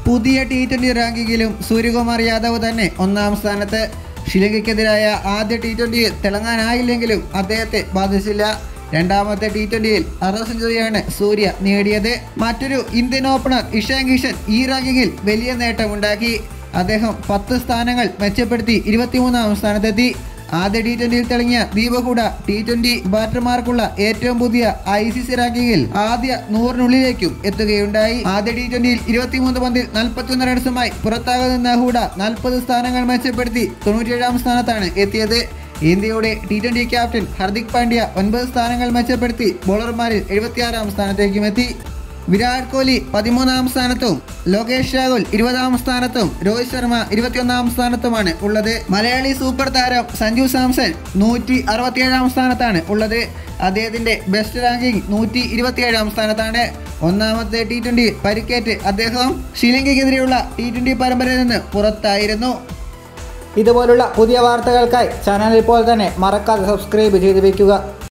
പുതിയ T twenty റാങ്കിങ്ങിലും സൂര്യകുമാർ യാദവ് തന്നെ ഒന്നാം സ്ഥാനത്ത് ശ്രീലങ്കയ്ക്കെതിരായ ആദ്യ ടി ട്വൻ്റിയിൽ തിളങ്ങാനായില്ലെങ്കിലും അദ്ദേഹത്തെ ബാധിച്ചില്ല രണ്ടാമത്തെ ടി ട്വൻ്റിയിൽ അറുപത് സെഞ്ചുറിയാണ് സൂര്യ നേടിയത് മറ്റൊരു ഇന്ത്യൻ ഓപ്പണർ ഇഷാൻ കിഷൻ ഈ റാങ്കിങ്ങിൽ വലിയ നേട്ടമുണ്ടാക്കി അദ്ദേഹം പത്ത് സ്ഥാനങ്ങൾ മെച്ചപ്പെടുത്തി ഇരുപത്തിമൂന്നാം സ്ഥാനത്തെത്തി ആദ്യ ടി ട്വന്റിയിൽ തിളങ്ങിയ ദീപകൂട ടി ട്വന്റി ബാറ്റർമാർക്കുള്ള ഏറ്റവും പുതിയ ഐ സി സി റാങ്കിങ്ങിൽ ആദ്യ നൂറിനുള്ളിലേക്കും എത്തുകയുണ്ടായി ആദ്യ ടി ട്വന്റിയിൽ ഇരുപത്തിമൂന്ന് പന്തിൽ നാൽപ്പത്തിയൊന്ന് റൺസുമായി പുറത്താകെ നിന്ന ഹൂഡ നാൽപ്പത് സ്ഥാനങ്ങൾ മെച്ചപ്പെടുത്തി തൊണ്ണൂറ്റിയേഴാം സ്ഥാനത്താണ് എത്തിയത് ഇന്ത്യയുടെ T twenty captain Hardik Pandya ഒൻപത് സ്ഥാനങ്ങൾ മെച്ചപ്പെടുത്തി ബോളർമാരിൽ എഴുപത്തിയാറാം സ്ഥാനത്തേക്കും എത്തി വിരാട് കോഹ്ലി പതിമൂന്നാം സ്ഥാനത്തും ലോകേഷ് രാഹുൽ ഇരുപതാം സ്ഥാനത്തും രോഹിത് ശർമ്മ ഇരുപത്തിയൊന്നാം സ്ഥാനത്തുമാണ് ഉള്ളത് മലയാളി സൂപ്പർ താരം സഞ്ജു സാംസൺ നൂറ്റി അറുപത്തിയേഴാം സ്ഥാനത്താണ് ഉള്ളത് അദ്ദേഹത്തിന്റെ ബെസ്റ്റ് റാങ്കിംഗ് നൂറ്റി ഇരുപത്തിയേഴാം സ്ഥാനത്താണ് ഒന്നാമത്തെ ടി ട്വന്റി പരിക്കേറ്റ് അദ്ദേഹം ശ്രീലങ്കയ്ക്കെതിരെയുള്ള ടി ട്വന്റി പരമ്പരയിൽ നിന്ന് പുറത്തായിരുന്നു ഇതുപോലുള്ള പുതിയ വാർത്തകൾക്കായി ചാനൽ ഇപ്പോൾ തന്നെ മറക്കാതെ സബ്സ്ക്രൈബ് ചെയ്ത് വയ്ക്കുക